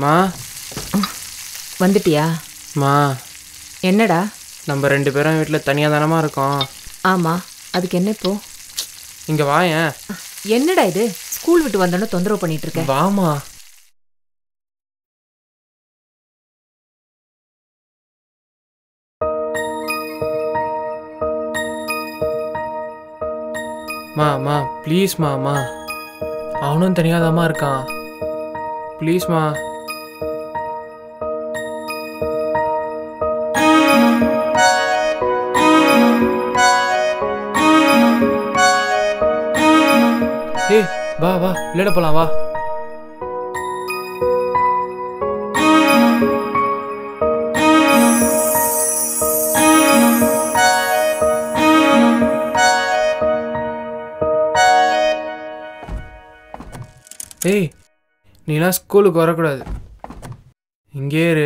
மா வந்துட்டியா மா என்னடா நம்ம ரெண்டு பேரும் வீட்டில் தனியாக தானமா இருக்கோம் ஆமா அதுக்கு என்ன இப்போ இங்கே வாயேன் என்னடா இது ஸ்கூல் விட்டு வந்தோன்னு தொந்தரவு பண்ணிட்டு இருக்க வாமா மா மா ப்ளீஸ் மா மா அவனும் தனியாக இருக்கான் ப்ளீஸ்மா ஏய் வா வா விளையாட போலாம் வா ஏய் நீலாம் ஸ்கூலுக்கு வரக்கூடாது இங்கே இரு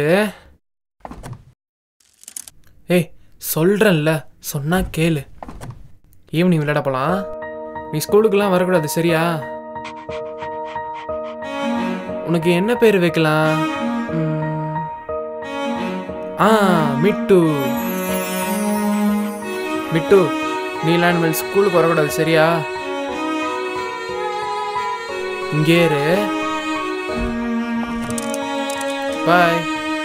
ஏய் சொல்கிறேன்ல சொன்னா கேளு ஈவினிங் விளையாட போகலாம் நீ ஸ்கூலுக்குலாம் வரக்கூடாது சரியா உனக்கு என்ன பேர் வைக்கலாம் ம், ஆ மிட்டு மிட்டு நீலாம் இனிமேல் ஸ்கூலுக்கு வரக்கூடாது சரியா இங்கே இரு பாய்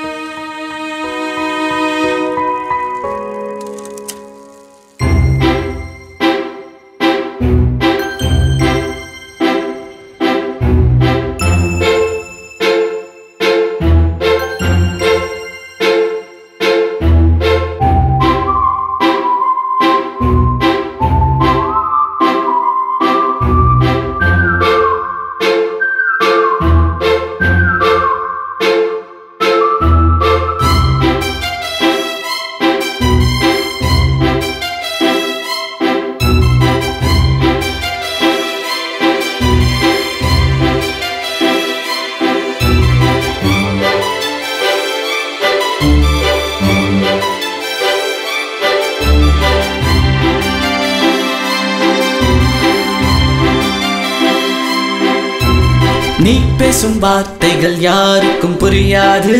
நீ பேசும் வார்த்தைகள் யாருக்கும் புரியாது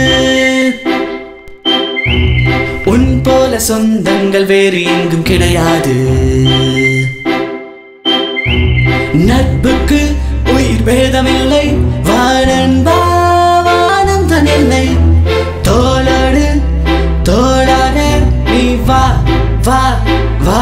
உன் போல சொந்தங்கள் வேறு எங்கும் கிடையாது நட்புக்கு உயிர் பேதமில்லை வாழன்பா வானம் தனில்லை தோளோடு தோளாக நீ வா வா வா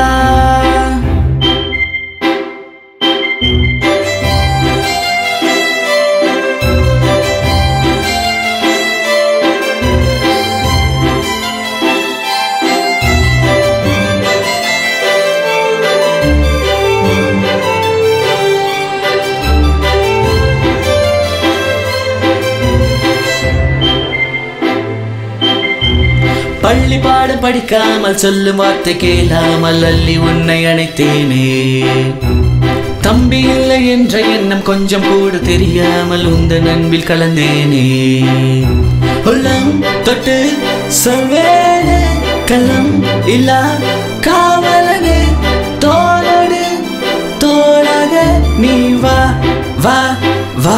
பள்ளி பாடம் படிக்காமல் சொல்லும் வார்த்தை கேளாமல் அள்ளி உன்னை அணைத்தேனே தம்பி இல்லை என்ற எண்ணம் கொஞ்சம் கூட தெரியாமல் உந்த நண்பில் கலந்தேனே உள்ளம் தொட்டு சொல்வேனே கள்ளம் இல்லா காவலனே தோளோடு தோளாக நீ வா வா வா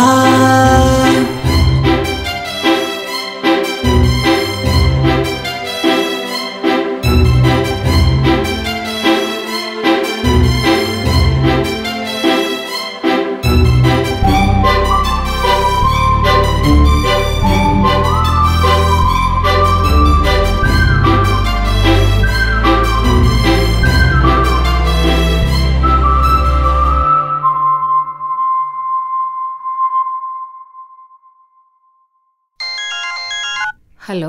ஹலோ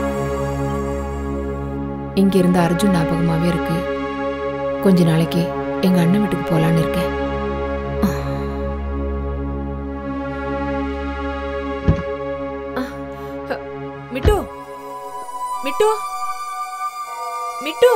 இங்க இருந்த அர்ஜுன் ஞாபகமாவே இருக்கு கொஞ்ச நாளைக்கு எங்க அண்ணன் வீட்டுக்கு போலான்னு இருக்கேன் மிட்டு மிட்டு மிட்டு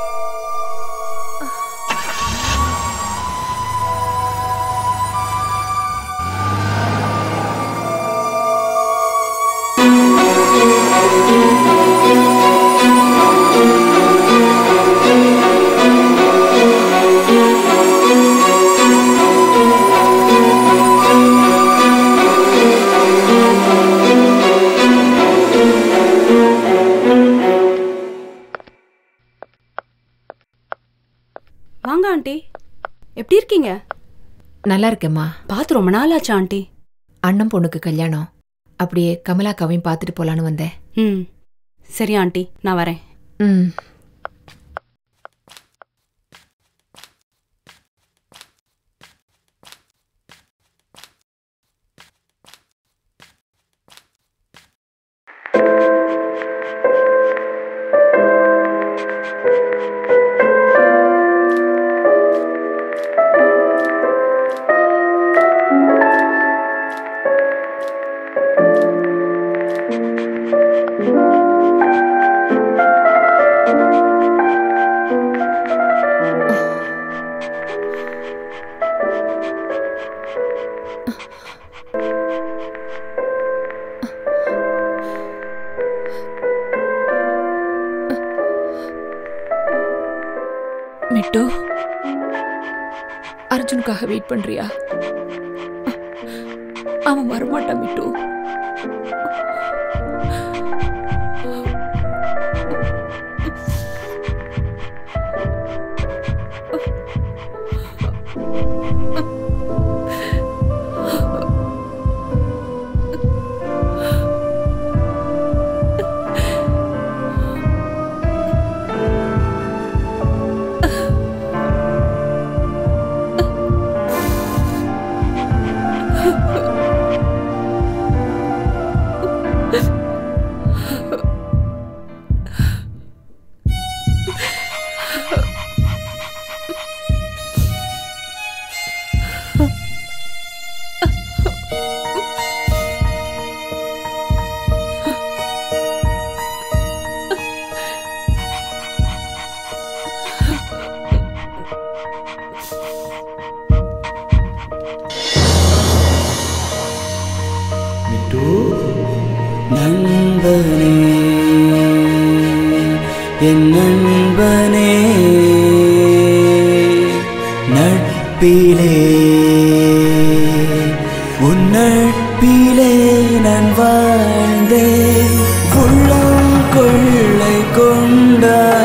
வாங்க ஆண்டி எப்படி இருக்கீங்க நல்லா இருக்கேம்மா பார்த்து ரொம்ப நாள் ஆச்சு ஆண்டி அண்ணன் பொண்ணுக்கு கல்யாணம் அப்படியே கமலாக்காவையும் பார்த்துட்டு போலான்னு வந்தேன் ம் சரி ஆண்டி நான் வரேன் ம் மிட்டு அர்ஜுனுக்காக வெயிட் பண்றியா அவன் வரமாட்டான் மிட்டு நண்பனே என் நண்பனே நட்பிலே உன் நட்பிலே நான் வாழ்ந்தேன் உள்ளம் கொள்ளை கொண்டாய்